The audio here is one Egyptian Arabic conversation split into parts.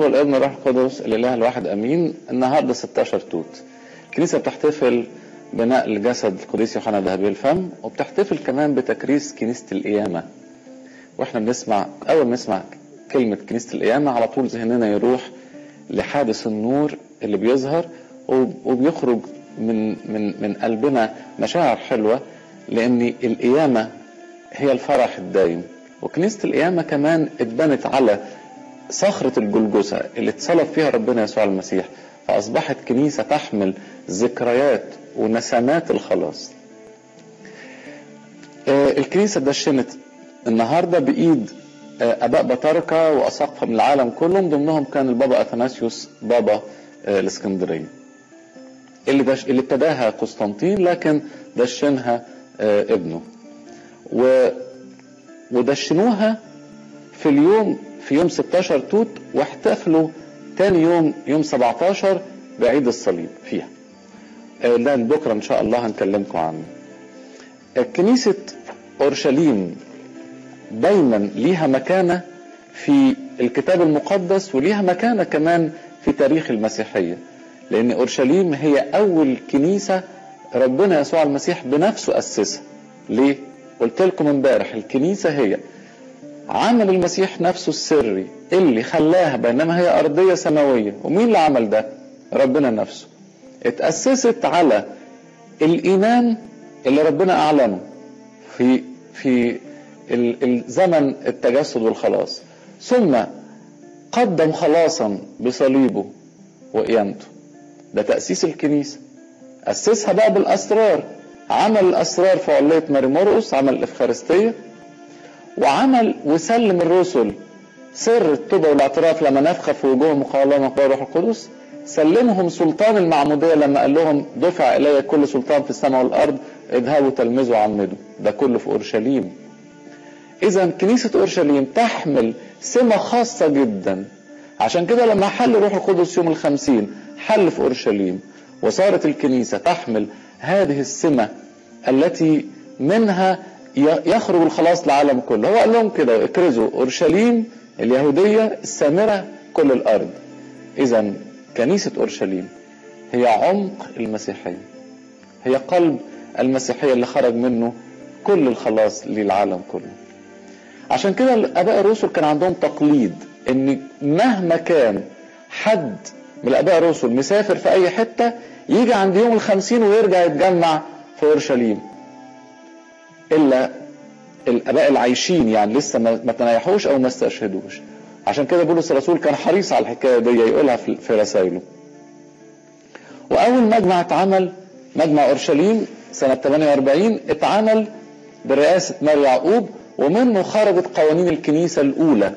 والابن والروح القدس الاله الواحد امين النهارده 16 توت الكنيسه بتحتفل بنقل جسد القديس يوحنا ذهبي الفم وبتحتفل كمان بتكريس كنيسه القيامه واحنا بنسمع اول ما نسمع كلمه كنيسه القيامه على طول ذهننا يروح لحادث النور اللي بيظهر وبيخرج من من من قلبنا مشاعر حلوه لان القيامه هي الفرح الدايم وكنيسه القيامه كمان اتبنت على صخره الجلجثه اللي اتصلب فيها ربنا يسوع المسيح فاصبحت كنيسه تحمل ذكريات ونسمات الخلاص. آه الكنيسه دشنت النهارده بايد آه اباء بطاركه واساقفه من العالم كله من ضمنهم كان البابا اثناسيوس بابا آه الاسكندريه. اللي دش اللي ابتداها قسطنطين لكن دشنها ابنه. و ودشنوها في اليوم في يوم 16 توت واحتفلوا تاني يوم يوم 17 بعيد الصليب فيها ده بكره ان شاء الله هنكلمكم عنه كنيسة اورشليم دايما ليها مكانة في الكتاب المقدس وليها مكانة كمان في تاريخ المسيحية لان اورشليم هي اول كنيسة ربنا يسوع المسيح بنفسه اسسها ليه قلت لكم امبارح الكنيسة هي عمل المسيح نفسه السري اللي خلاها بينما هي أرضية سماوية ومين اللي عمل ده ربنا نفسه اتأسست على الإيمان اللي ربنا أعلنه في في الزمن التجسد والخلاص ثم قدم خلاصا بصليبه وقيامته ده تأسيس الكنيسة أسسها بقى بالأسرار عمل الأسرار في علية ماري مرقس عمل الإفخارستية وعمل وسلم الرسل سر التوبة والاعتراف لما نفخ في وجوههم وقال لهم الروح القدس سلمهم سلطان المعمودية لما قال لهم دفع إلي كل سلطان في السماء والأرض اذهبوا تلمذوا وعمدوا ده كله في أورشليم إذا كنيسة أورشليم تحمل سمة خاصة جدا عشان كده لما حل روح القدس يوم الخمسين حل في أورشليم وصارت الكنيسة تحمل هذه السمة التي منها يخرج الخلاص للعالم كله هو قال لهم كده اكرزوا اورشليم اليهوديه السامره كل الارض اذا كنيسه اورشليم هي عمق المسيحيه هي قلب المسيحيه اللي خرج منه كل الخلاص للعالم كله عشان كده الاباء الرسل كان عندهم تقليد ان مهما كان حد من الاباء الرسل مسافر في اي حته يجي عند يوم الخمسين ويرجع يتجمع في اورشليم الا الاباء العايشين يعني لسه ما تنيحوش او ما استشهدوش عشان كده بولس الرسول كان حريص على الحكايه دي يقولها في رسائله واول مجمع اتعمل مجمع اورشليم سنه 48 اتعمل برئاسه ماري يعقوب ومنه خرجت قوانين الكنيسه الاولى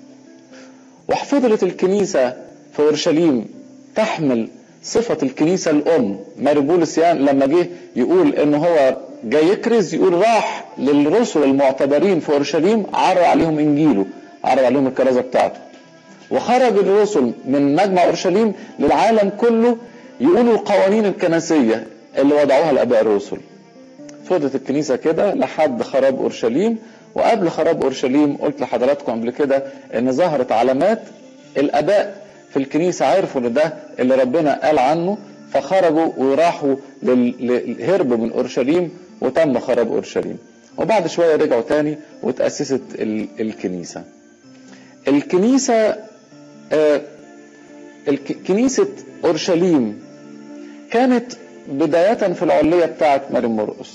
وفضلت الكنيسه في اورشليم تحمل صفة الكنيسة الأم ماري بولس يعني لما جه يقول إن هو جاي يكرز يقول راح للرسل المعتبرين في أورشليم عرض عليهم إنجيله عرض عليهم الكرازة بتاعته وخرج الرسل من مجمع أورشليم للعالم كله يقولوا القوانين الكنسية اللي وضعوها الآباء الرسل فضلت الكنيسة كده لحد خراب أورشليم وقبل خراب أورشليم قلت لحضراتكم قبل كده إن ظهرت علامات الآباء في الكنيسة عرفوا ان ده اللي ربنا قال عنه فخرجوا وراحوا للهرب من اورشليم وتم خراب اورشليم وبعد شوية رجعوا تاني وتأسست الكنيسة الكنيسة آه كنيسة اورشليم كانت بداية في العلية بتاعت مريم مرقس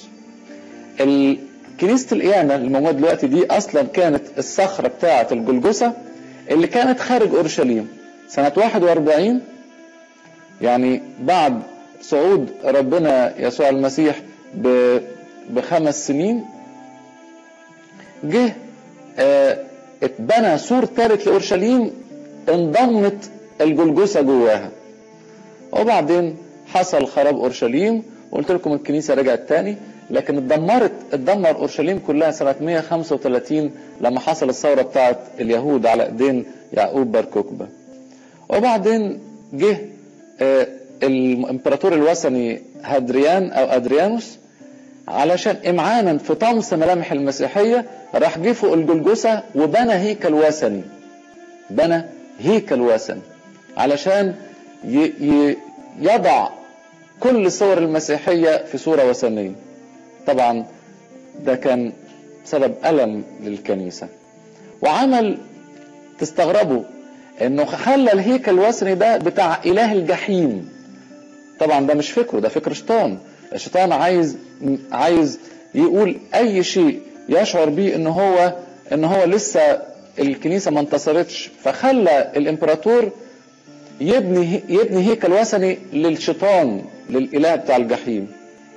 كنيسة القيامة الموجودة دلوقتي دي أصلا كانت الصخرة بتاعة الجلجثة اللي كانت خارج أورشليم سنة 41 يعني بعد صعود ربنا يسوع المسيح بخمس سنين جه اه اتبنى سور ثالث لأورشليم انضمت الجلجثة جواها وبعدين حصل خراب أورشليم وقلت لكم الكنيسة رجعت تاني لكن اتدمرت اتدمر اورشليم كلها سنه 135 لما حصل الثوره بتاعت اليهود على ايدين يعقوب بار كوكبه. وبعدين جه آه الامبراطور الوثني هادريان او ادريانوس علشان امعانا في طمس ملامح المسيحيه راح جه فوق الجلجثه وبنى هيكل وثني. بنى هيكل وثن علشان يضع كل صور المسيحية في صورة وثنية طبعا ده كان سبب ألم للكنيسة وعمل تستغربوا انه خلى الهيكل الوثني ده بتاع اله الجحيم طبعا ده مش فكره ده فكر شيطان الشيطان عايز عايز يقول اي شيء يشعر بيه ان هو ان هو لسه الكنيسه ما انتصرتش فخلى الامبراطور يبني يبني هيكل وثني للشيطان للاله بتاع الجحيم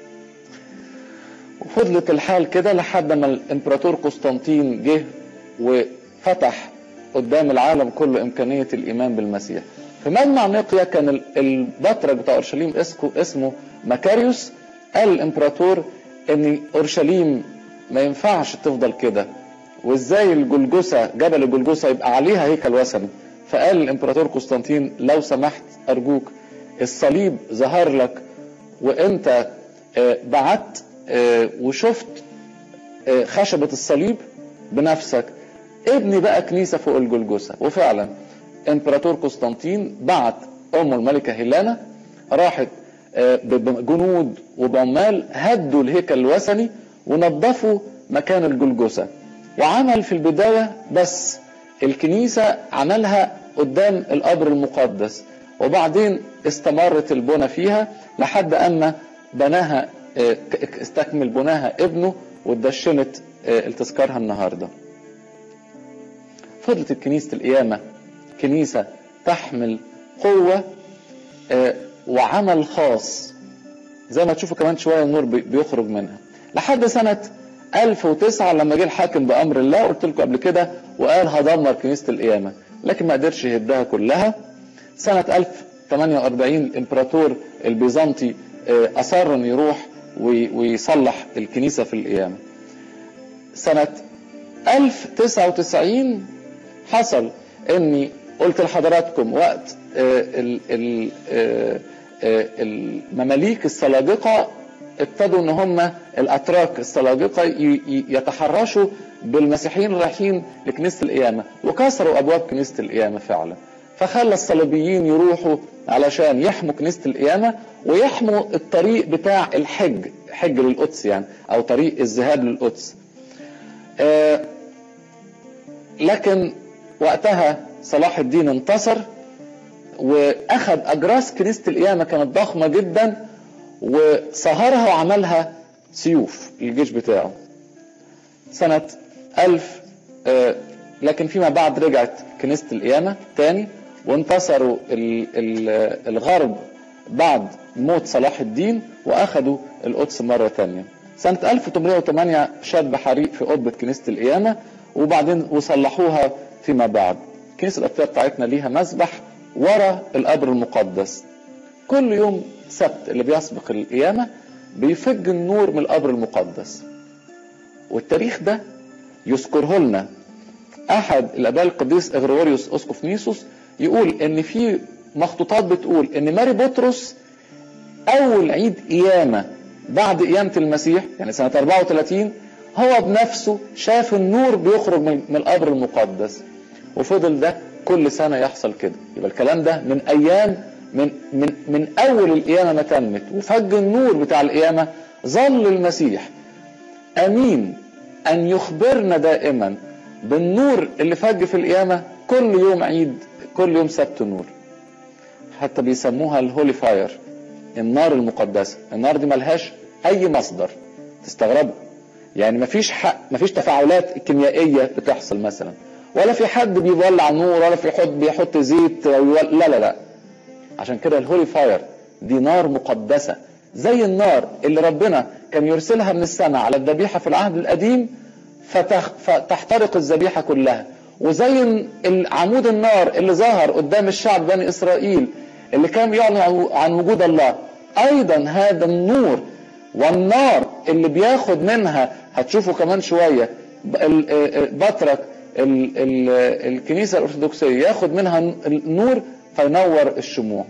وفضلت الحال كده لحد ما الامبراطور قسطنطين جه وفتح قدام العالم كله امكانيه الايمان بالمسيح في مجمع نقيا كان البطرك بتاع اورشليم اسمه مكاريوس قال الامبراطور ان اورشليم ما ينفعش تفضل كده وازاي الجلجسه جبل الجلجسه يبقى عليها هيكل وثني فقال الامبراطور قسطنطين لو سمحت ارجوك الصليب ظهر لك وانت بعت وشفت خشبة الصليب بنفسك ابني بقى كنيسة فوق الجلجسة وفعلا امبراطور قسطنطين بعت امه الملكة هيلانا راحت بجنود وبعمال هدوا الهيكل الوثني ونظفوا مكان الجلجسة وعمل في البداية بس الكنيسة عملها قدام القبر المقدس وبعدين استمرت البنى فيها لحد أما بناها استكمل بناها ابنه واتدشنت التذكارها النهارده. فضلت كنيسة القيامة كنيسة تحمل قوة وعمل خاص زي ما تشوفوا كمان شوية النور بيخرج منها لحد سنة 1009 لما جه الحاكم بأمر الله قلت لكم قبل كده وقال هدمر كنيسة القيامة لكن ما قدرش يهدها كلها سنة 1048 الإمبراطور البيزنطي أصر أن يروح ويصلح الكنيسة في القيامة سنة 1099 حصل اني قلت لحضراتكم وقت المماليك السلاجقة ابتدوا ان هم الاتراك السلاجقة يتحرشوا بالمسيحيين الرايحين لكنيسة القيامة وكسروا ابواب كنيسة القيامة فعلا فخلى الصليبيين يروحوا علشان يحموا كنيسة القيامة ويحموا الطريق بتاع الحج حج للقدس يعني او طريق الذهاب للقدس آه لكن وقتها صلاح الدين انتصر واخذ اجراس كنيسه القيامه كانت ضخمه جدا وصهرها وعملها سيوف الجيش بتاعه سنه ألف آه لكن فيما بعد رجعت كنيسه القيامه تاني وانتصروا ال ال الغرب بعد موت صلاح الدين واخذوا القدس مره تانيه سنة 1808 شاب حريق في قبة كنيسة القيامة وبعدين وصلحوها فيما بعد كنيسة الأطفال بتاعتنا ليها مسبح ورا القبر المقدس كل يوم سبت اللي بيسبق القيامة بيفج النور من القبر المقدس والتاريخ ده يذكره لنا أحد الآباء القديس إغريغوريوس أسقف نيسوس يقول إن في مخطوطات بتقول إن ماري بطرس أول عيد قيامة بعد قيامة المسيح يعني سنة 34 هو بنفسه شاف النور بيخرج من القبر المقدس وفضل ده كل سنة يحصل كده يبقى الكلام ده من أيام من من من أول القيامة ما تمت وفج النور بتاع القيامة ظل المسيح أمين أن يخبرنا دائما بالنور اللي فج في القيامة كل يوم عيد كل يوم سبت نور حتى بيسموها الهولي فاير النار المقدسة النار دي ملهاش اي مصدر تستغربوا يعني مفيش حق مفيش تفاعلات كيميائيه بتحصل مثلا ولا في حد بيولع نور ولا في حد بيحط زيت لا لا لا عشان كده الهولي فاير دي نار مقدسه زي النار اللي ربنا كان يرسلها من السماء على الذبيحه في العهد القديم فتخ فتحترق الذبيحه كلها وزي عمود النار اللي ظهر قدام الشعب بني اسرائيل اللي كان بيعلن عن وجود الله ايضا هذا النور والنار اللي بياخد منها هتشوفوا كمان شويه بطرك الكنيسه الارثوذكسيه ياخد منها النور فينور الشموع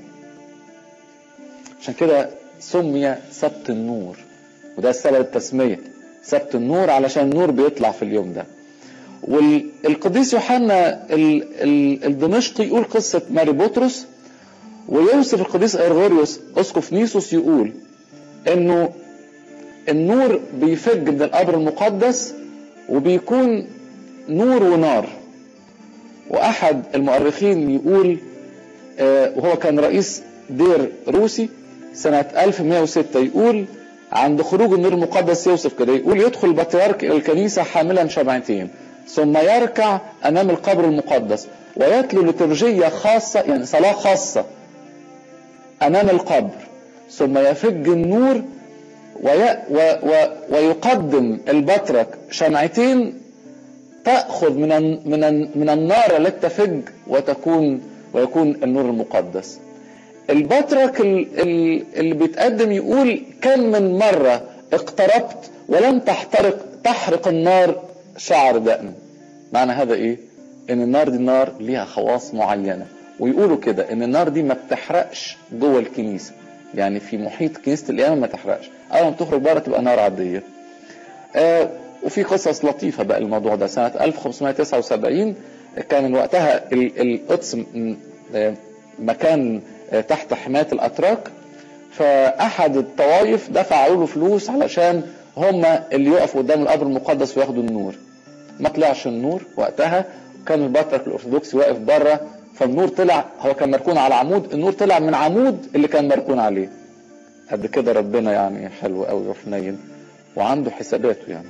عشان كده سمي سبت النور وده السبب التسميه سبت النور علشان النور بيطلع في اليوم ده والقديس يوحنا الدمشقي يقول قصة ماري بطرس ويوصف القديس ايرغوريوس اسقف نيسوس يقول انه النور بيفج من القبر المقدس وبيكون نور ونار واحد المؤرخين يقول آه وهو كان رئيس دير روسي سنة 1106 يقول عند خروج النور المقدس يوصف كده يقول يدخل البطريرك الى الكنيسة حاملا شمعتين ثم يركع امام القبر المقدس ويتلو لترجية خاصة يعني صلاة خاصة امام القبر ثم يفج النور وي و و ويقدم البطرك شمعتين تأخذ من من من النار التي تفج وتكون ويكون النور المقدس. البطرك اللي بيتقدم يقول كم من مرة اقتربت ولم تحترق تحرق النار شعر دقن. معنى هذا ايه؟ ان النار دي نار ليها خواص معينة ويقولوا كده ان النار دي ما بتحرقش جوه الكنيسة. يعني في محيط كنيسة القيامة ما تحرقش. اول ما تخرج بره تبقى نار عادية. آه وفي قصص لطيفة بقى الموضوع ده سنة 1579 كان وقتها القدس مكان تحت حماية الأتراك فأحد الطوائف دفع له فلوس علشان هم اللي يقفوا قدام القبر المقدس وياخدوا النور ما طلعش النور وقتها كان البطرك الأرثوذكسي واقف بره فالنور طلع هو كان مركون على عمود النور طلع من عمود اللي كان مركون عليه قد كده ربنا يعني حلو قوي وحنين وعنده حساباته يعني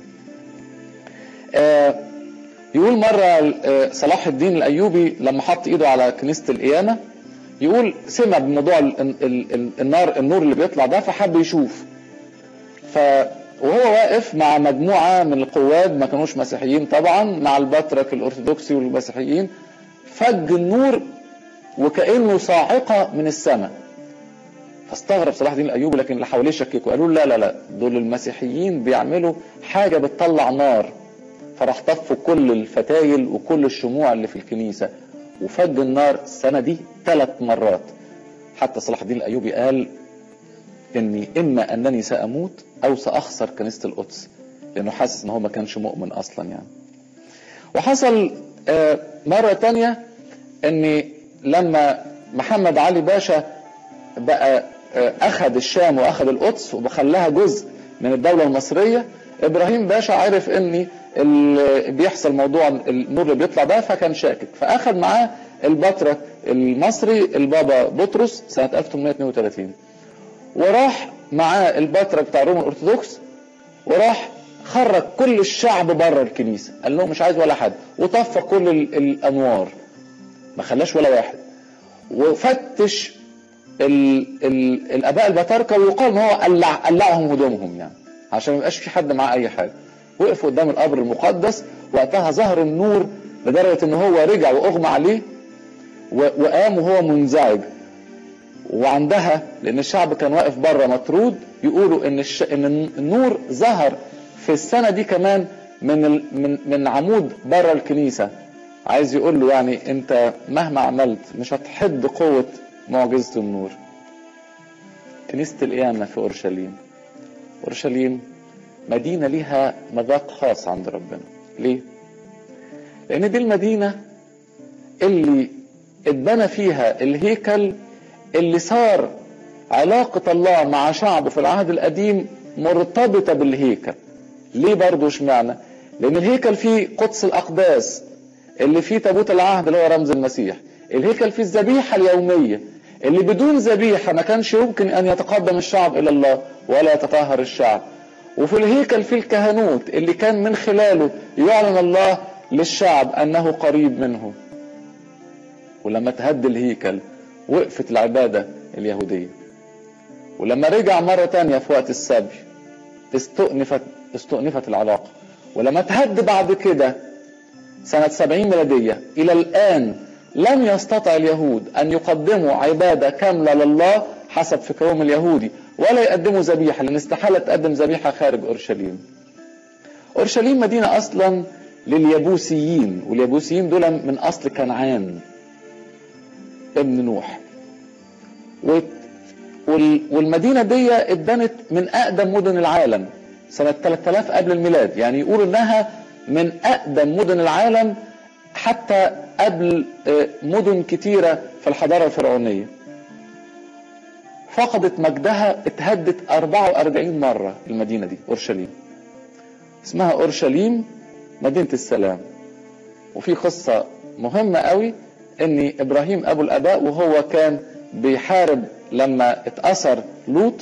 آه يقول مرة آه صلاح الدين الأيوبي لما حط إيده على كنيسة القيامة يقول سمع بموضوع ال ال ال النار النور اللي بيطلع ده فحب يشوف ف وهو واقف مع مجموعة من القواد ما كانوش مسيحيين طبعا مع البطرك الأرثوذكسي والمسيحيين فج النور وكأنه صاعقة من السماء فاستغرب صلاح الدين الايوبي لكن اللي حواليه شككوا قالوا لا لا لا دول المسيحيين بيعملوا حاجه بتطلع نار فراح طفوا كل الفتايل وكل الشموع اللي في الكنيسه وفج النار السنه دي ثلاث مرات حتى صلاح الدين الايوبي قال اني اما انني ساموت او ساخسر كنيسه القدس لانه حاسس ان هو ما كانش مؤمن اصلا يعني وحصل مره تانية ان لما محمد علي باشا بقى اخذ الشام واخذ القدس وخلاها جزء من الدوله المصريه ابراهيم باشا عرف ان اللي بيحصل موضوع النور اللي بيطلع ده فكان شاكك فاخذ معاه البطرك المصري البابا بطرس سنه 1832 وراح معاه البطرك بتاع روما الارثوذكس وراح خرج كل الشعب بره الكنيسه قال لهم مش عايز ولا حد وطفى كل الانوار ما خلاش ولا واحد وفتش ال ال الاباء البطاركه ويقال ان هو قلع قلعهم هدومهم يعني عشان ما يبقاش في حد معاه اي حاجه وقفوا قدام القبر المقدس وقتها ظهر النور لدرجه ان هو رجع واغمى عليه وقام وهو منزعج وعندها لان الشعب كان واقف بره مطرود يقولوا ان الش... ان النور ظهر في السنه دي كمان من ال... من من عمود بره الكنيسه عايز يقول له يعني انت مهما عملت مش هتحد قوه معجزة النور كنيسة القيامة في أورشليم أورشليم مدينة ليها مذاق خاص عند ربنا ليه؟ لأن دي المدينة اللي اتبنى فيها الهيكل اللي صار علاقة الله مع شعبه في العهد القديم مرتبطة بالهيكل ليه برضو اشمعنى لأن الهيكل فيه قدس الأقداس اللي فيه تابوت العهد اللي هو رمز المسيح الهيكل فيه الذبيحة اليومية اللي بدون ذبيحة ما كانش يمكن أن يتقدم الشعب إلى الله ولا يتطهر الشعب وفي الهيكل فيه الكهنوت اللي كان من خلاله يعلن الله للشعب أنه قريب منه ولما تهد الهيكل وقفت العبادة اليهودية ولما رجع مرة تانية في وقت السبي استؤنفت استؤنفت العلاقة ولما تهد بعد كده سنة 70 ميلادية إلى الآن لم يستطع اليهود أن يقدموا عبادة كاملة لله حسب فكرهم اليهودي ولا يقدموا ذبيحة لأن استحالة تقدم ذبيحة خارج أورشليم أورشليم مدينة أصلا لليبوسيين واليبوسيين دول من أصل كنعان ابن نوح والمدينة دي اتبنت من أقدم مدن العالم سنة 3000 قبل الميلاد يعني يقولوا إنها من أقدم مدن العالم حتى قبل مدن كتيرة في الحضارة الفرعونية فقدت مجدها اتهدت 44 مرة المدينة دي أورشليم اسمها أورشليم مدينة السلام وفي قصة مهمة قوي ان ابراهيم ابو الاباء وهو كان بيحارب لما اتأثر لوط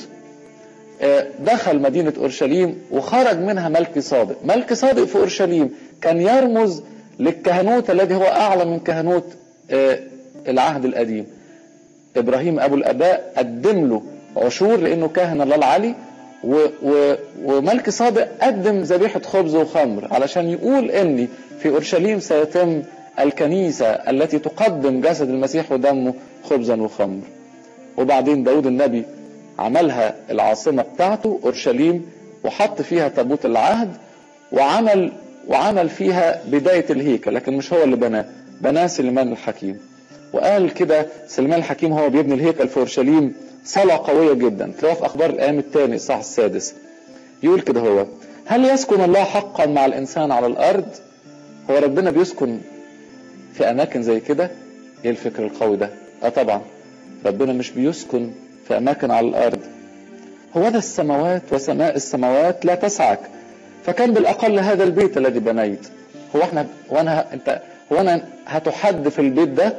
دخل مدينة أورشليم وخرج منها ملك صادق ملك صادق في أورشليم كان يرمز للكهنوت الذي هو أعلى من كهنوت العهد القديم إبراهيم أبو الأباء قدم له عشور لأنه كاهن الله العلي و و وملك صادق قدم ذبيحة خبز وخمر علشان يقول إن في أورشليم سيتم الكنيسة التي تقدم جسد المسيح ودمه خبزا وخمر وبعدين داود النبي عملها العاصمة بتاعته أورشليم وحط فيها تابوت العهد وعمل وعمل فيها بداية الهيكل لكن مش هو اللي بناه بناه سليمان الحكيم وقال كده سليمان الحكيم هو بيبني الهيكل في أورشليم صلاة قوية جدا تلاقوها في أخبار الأيام الثاني الصح السادس يقول كده هو هل يسكن الله حقا مع الإنسان على الأرض هو ربنا بيسكن في أماكن زي كده إيه الفكر القوي ده آه طبعا ربنا مش بيسكن في أماكن على الأرض هو ده السماوات وسماء السماوات لا تسعك فكان بالأقل هذا البيت الذي بنيت هو احنا وانا انت هو انا هتحد في البيت ده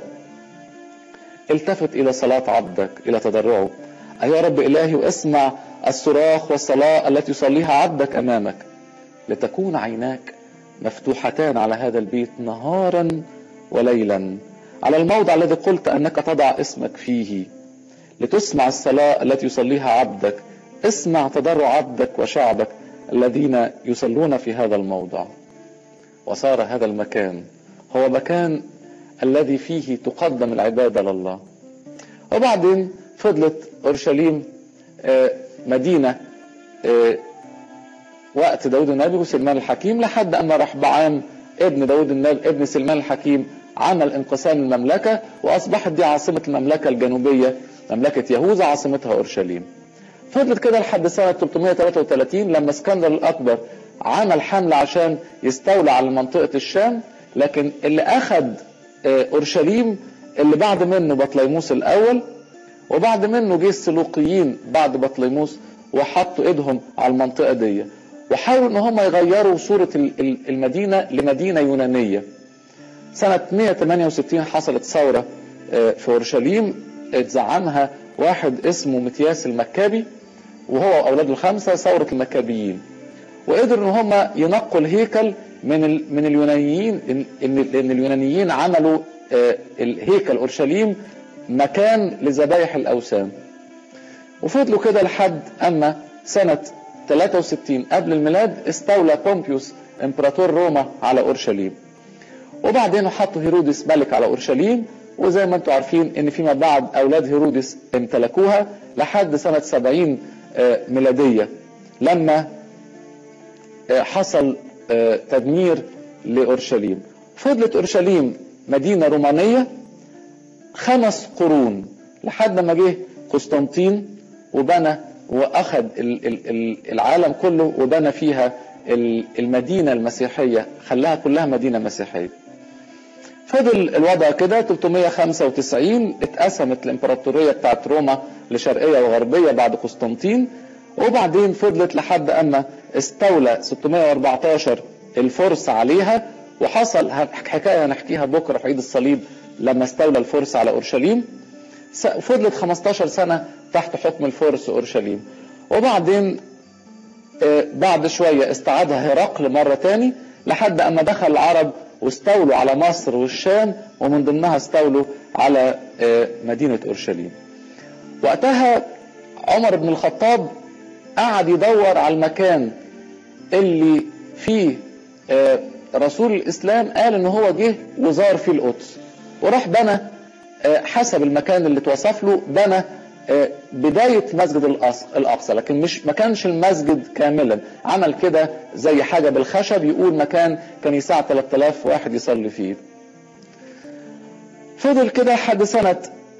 التفت الى صلاة عبدك الى تضرعه ايها رب الهي واسمع الصراخ والصلاة التي يصليها عبدك امامك لتكون عيناك مفتوحتان على هذا البيت نهارا وليلا على الموضع الذي قلت انك تضع اسمك فيه لتسمع الصلاة التي يصليها عبدك اسمع تضرع عبدك وشعبك الذين يصلون في هذا الموضع وصار هذا المكان هو مكان الذي فيه تقدم العبادة لله وبعدين فضلت أورشليم مدينة وقت داود النبي وسلمان الحكيم لحد أما رحبعام ابن داود النبي ابن سلمان الحكيم عمل انقسام المملكة وأصبحت دي عاصمة المملكة الجنوبية مملكة يهوذا عاصمتها أورشليم فضلت كده لحد سنة 333 لما اسكندر الأكبر عمل حملة عشان يستولى على منطقة الشام لكن اللي أخذ أورشليم اللي بعد منه بطليموس الأول وبعد منه جه السلوقيين بعد بطليموس وحطوا ايدهم على المنطقة دي وحاولوا ان هم يغيروا صورة المدينة لمدينة يونانية سنة 168 حصلت ثورة في أورشليم اتزعمها واحد اسمه متياس المكابي وهو أولاده الخمسة ثورة المكابيين وقدروا ان هم ينقوا الهيكل من ال... من اليونانيين ان لان اليونانيين عملوا الهيكل اورشليم مكان لذبايح الاوثان وفضلوا كده لحد اما سنه 63 قبل الميلاد استولى بومبيوس امبراطور روما على اورشليم وبعدين حطوا هيرودس ملك على اورشليم وزي ما انتم عارفين ان فيما بعد اولاد هيرودس امتلكوها لحد سنه 70 ميلاديه لما حصل تدمير لأورشليم فضلت أورشليم مدينة رومانية خمس قرون لحد ما جه قسطنطين وبنى وأخذ العالم كله وبنى فيها المدينة المسيحية خلاها كلها مدينة مسيحية فضل الوضع كده 395 اتقسمت الامبراطورية بتاعت روما لشرقية وغربية بعد قسطنطين وبعدين فضلت لحد اما استولى 614 الفرس عليها وحصل حكايه هنحكيها بكره في عيد الصليب لما استولى الفرس على اورشليم فضلت 15 سنه تحت حكم الفرس اورشليم وبعدين بعد شويه استعادها هرقل مره تاني لحد اما دخل العرب واستولوا على مصر والشام ومن ضمنها استولوا على مدينه اورشليم وقتها عمر بن الخطاب قعد يدور على المكان اللي فيه رسول الاسلام قال ان هو جه وزار فيه القدس وراح بنى حسب المكان اللي اتوصف له بنى بداية مسجد الأقصى لكن مش ما كانش المسجد كاملا عمل كده زي حاجة بالخشب يقول مكان كان يساع 3000 واحد يصلي فيه فضل كده لحد سنة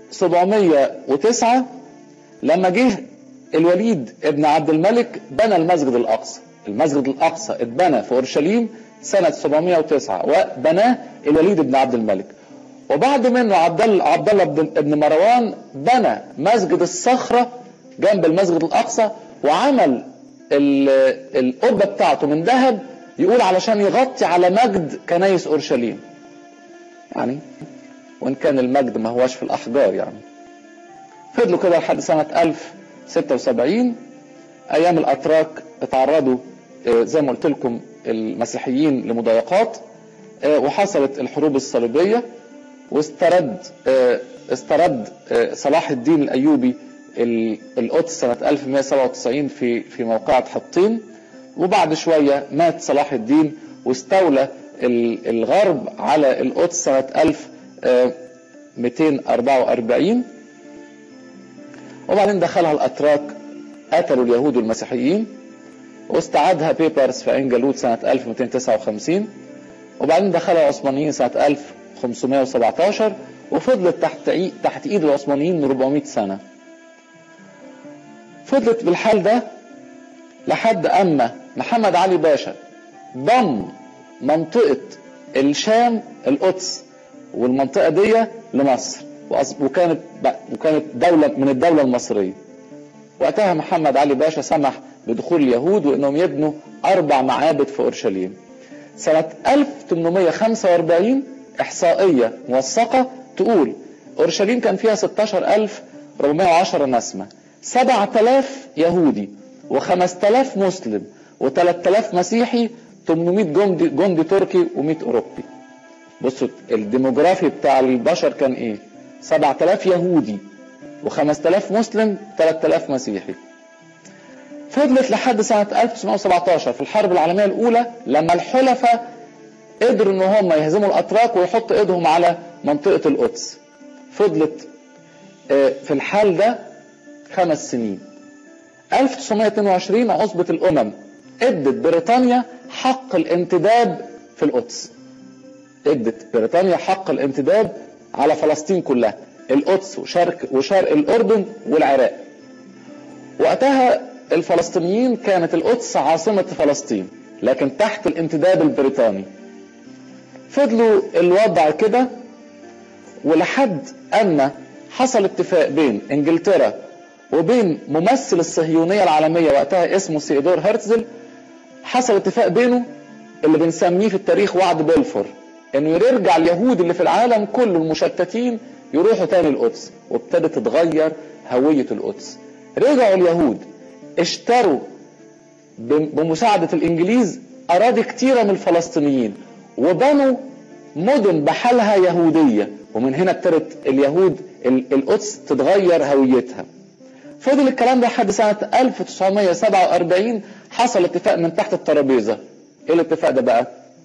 709 لما جه الوليد ابن عبد الملك بنى المسجد الأقصى المسجد الأقصى اتبنى في أورشليم سنة 709 وبناه الوليد بن عبد الملك وبعد منه عبد الله عبد الله بن مروان بنى مسجد الصخرة جنب المسجد الأقصى وعمل القبة بتاعته من ذهب يقول علشان يغطي على مجد كنايس أورشليم يعني وإن كان المجد ما هواش في الأحجار يعني فضلوا كده لحد سنة 1076 أيام الأتراك اتعرضوا زي ما قلت لكم المسيحيين لمضايقات وحصلت الحروب الصليبية واسترد استرد صلاح الدين الأيوبي القدس سنة 1197 في في موقعة حطين وبعد شوية مات صلاح الدين واستولى الغرب على القدس سنة 1244 وبعدين دخلها الأتراك قتلوا اليهود والمسيحيين واستعادها بيبرس في عين جالوت سنة 1259 وبعدين دخلها العثمانيين سنة 1517 وفضلت تحت تحت ايد العثمانيين 400 سنة فضلت بالحال ده لحد اما محمد علي باشا ضم منطقة الشام القدس والمنطقة دي لمصر وكانت وكانت دولة من الدولة المصرية وقتها محمد علي باشا سمح بدخول اليهود وانهم يبنوا اربع معابد في اورشليم سنة 1845 احصائية موثقة تقول اورشليم كان فيها 16410 نسمة 7000 يهودي و5000 مسلم و3000 مسيحي 800 جندي جندي تركي و100 اوروبي بصوا الديموغرافي بتاع البشر كان ايه 7000 يهودي و5000 مسلم 3000 مسيحي فضلت لحد سنة 1917 في الحرب العالمية الأولى لما الحلفاء قدروا ان هم يهزموا الاتراك ويحطوا ايدهم على منطقة القدس فضلت في الحال ده خمس سنين 1922 عصبة الامم ادت بريطانيا حق الانتداب في القدس ادت بريطانيا حق الانتداب على فلسطين كلها القدس وشرق وشرق الاردن والعراق وقتها الفلسطينيين كانت القدس عاصمة فلسطين لكن تحت الانتداب البريطاني فضلوا الوضع كده ولحد ان حصل اتفاق بين انجلترا وبين ممثل الصهيونية العالمية وقتها اسمه سيدور هرتزل حصل اتفاق بينه اللي بنسميه في التاريخ وعد بلفور انه يرجع اليهود اللي في العالم كله المشتتين يروحوا تاني القدس وابتدت تتغير هوية القدس رجعوا اليهود اشتروا بمساعدة الانجليز اراضي كتيرة من الفلسطينيين وبنوا مدن بحالها يهودية ومن هنا ابتدت اليهود القدس تتغير هويتها فضل الكلام ده لحد سنة 1947 حصل اتفاق من تحت الترابيزة ايه الاتفاق ده بقى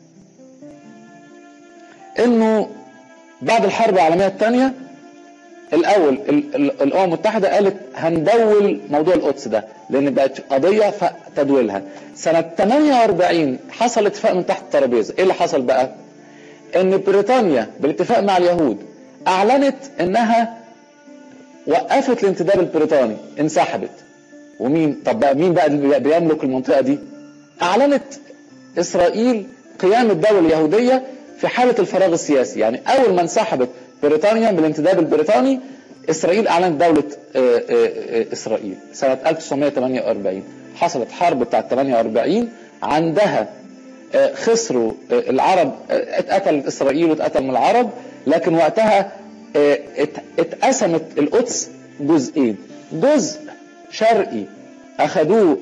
انه بعد الحرب العالمية الثانية الاول الامم المتحدة قالت هندول موضوع القدس ده لان بقت قضية فتدويلها سنة 48 حصل اتفاق من تحت الترابيزة ايه اللي حصل بقى ان بريطانيا بالاتفاق مع اليهود اعلنت انها وقفت الانتداب البريطاني انسحبت ومين طب بقى مين بقى اللي بيملك المنطقة دي اعلنت اسرائيل قيام الدولة اليهودية في حالة الفراغ السياسي يعني اول ما انسحبت بريطانيا من الانتداب البريطاني اسرائيل اعلنت دولة اسرائيل سنة 1948 حصلت حرب بتاعت 48 عندها خسروا العرب اتقتل اسرائيل واتقتل من العرب لكن وقتها اتقسمت القدس جزئين جزء شرقي اخذوه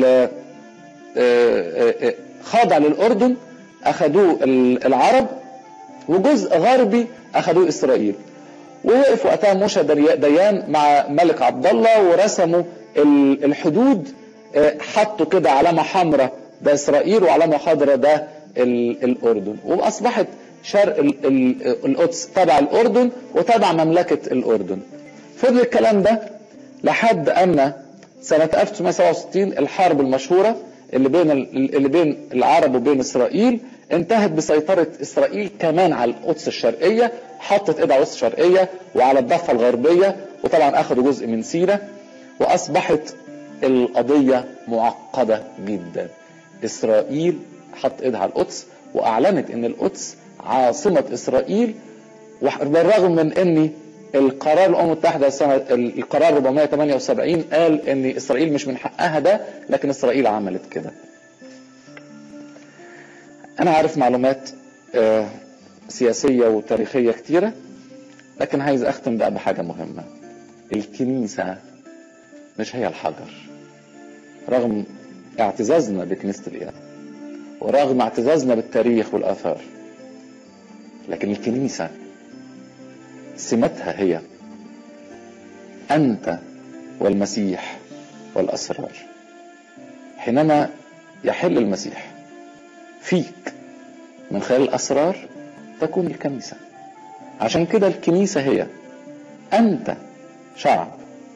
خاضع للاردن اخذوه العرب وجزء غربي اخذوه اسرائيل ووقف وقتها موشى ديان مع ملك عبد الله ورسموا الحدود حطوا كده علامه حمراء ده اسرائيل وعلامه خضراء ده الاردن واصبحت شرق القدس تبع الاردن وتبع مملكه الاردن فضل الكلام ده لحد ان سنه 1967 الحرب المشهوره اللي بين اللي بين العرب وبين اسرائيل انتهت بسيطرة إسرائيل كمان على القدس الشرقية حطت إيدها على القدس الشرقية وعلى الضفة الغربية وطبعا أخذوا جزء من سينا وأصبحت القضية معقدة جدا إسرائيل حط إيدها على القدس واعلنت ان القدس عاصمه اسرائيل بالرغم من ان القرار الامم المتحده سنه القرار 478 قال ان اسرائيل مش من حقها ده لكن اسرائيل عملت كده انا عارف معلومات آه، سياسيه وتاريخيه كتيره لكن عايز اختم بقى بحاجه مهمه الكنيسه مش هي الحجر رغم اعتزازنا بكنيسه الاله ورغم اعتزازنا بالتاريخ والاثار لكن الكنيسه سمتها هي انت والمسيح والاسرار حينما يحل المسيح فيك من خلال الاسرار تكون الكنيسه عشان كده الكنيسه هي انت شعب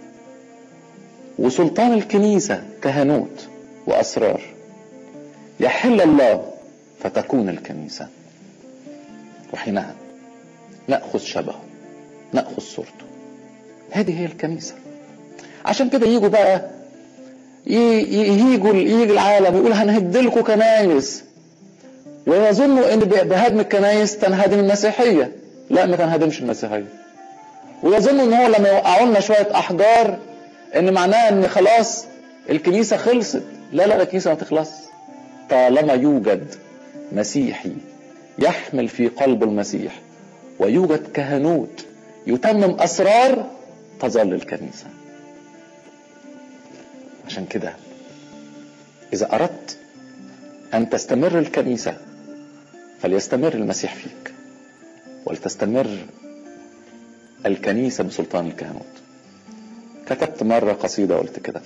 وسلطان الكنيسه كهنوت واسرار يحل الله فتكون الكنيسه وحينها ناخذ شبهه ناخذ صورته هذه هي الكنيسه عشان كده يجوا بقى يجوا يجي العالم يقول هنهد لكم كنايس ويظنوا ان بهدم الكنايس تنهدم المسيحيه لا ما تنهدمش المسيحيه ويظنوا ان هو لما يوقعوا لنا شويه احجار ان معناها ان خلاص الكنيسه خلصت لا لا الكنيسه ما تخلص طالما يوجد مسيحي يحمل في قلبه المسيح ويوجد كهنوت يتمم اسرار تظل الكنيسه عشان كده اذا اردت ان تستمر الكنيسه فليستمر المسيح فيك ولتستمر الكنيسه بسلطان الكهنوت كتبت مره قصيده قلت كده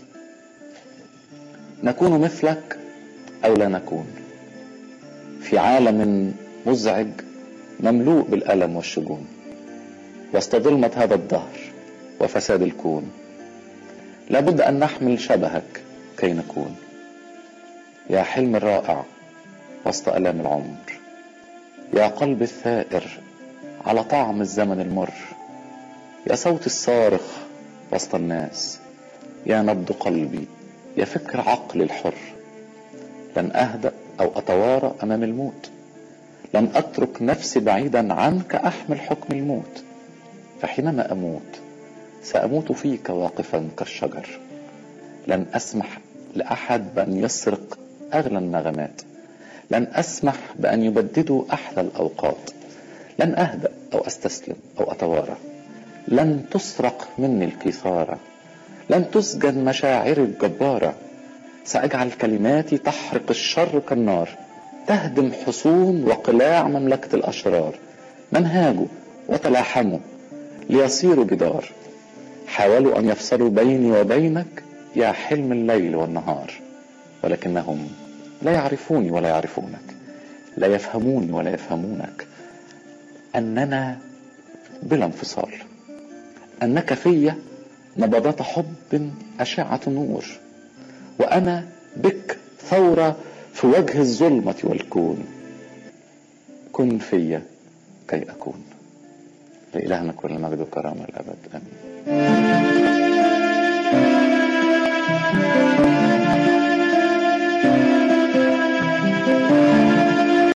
نكون مثلك او لا نكون في عالم مزعج مملوء بالالم والشجون وسط ظلمه هذا الدهر وفساد الكون لابد ان نحمل شبهك كي نكون يا حلم الرائع وسط الام العمر يا قلب الثائر على طعم الزمن المر يا صوت الصارخ وسط الناس يا نبض قلبي يا فكر عقلي الحر لن اهدا او اتوارى امام الموت لن اترك نفسي بعيدا عنك احمل حكم الموت فحينما اموت ساموت فيك واقفا كالشجر لن اسمح لاحد بان يسرق اغلى النغمات لن اسمح بان يبددوا احلى الاوقات لن اهدا او استسلم او اتوارى لن تسرق مني الكثاره لن تسجن مشاعري الجباره ساجعل كلماتي تحرق الشر كالنار تهدم حصون وقلاع مملكه الاشرار من هاجوا وتلاحموا ليصيروا جدار حاولوا ان يفصلوا بيني وبينك يا حلم الليل والنهار ولكنهم لا يعرفوني ولا يعرفونك لا يفهموني ولا يفهمونك اننا بلا انفصال انك في نبضات حب اشعه نور وانا بك ثوره في وجه الظلمه والكون كن في كي اكون لإلهنا كل المجد والكرامه الابد امين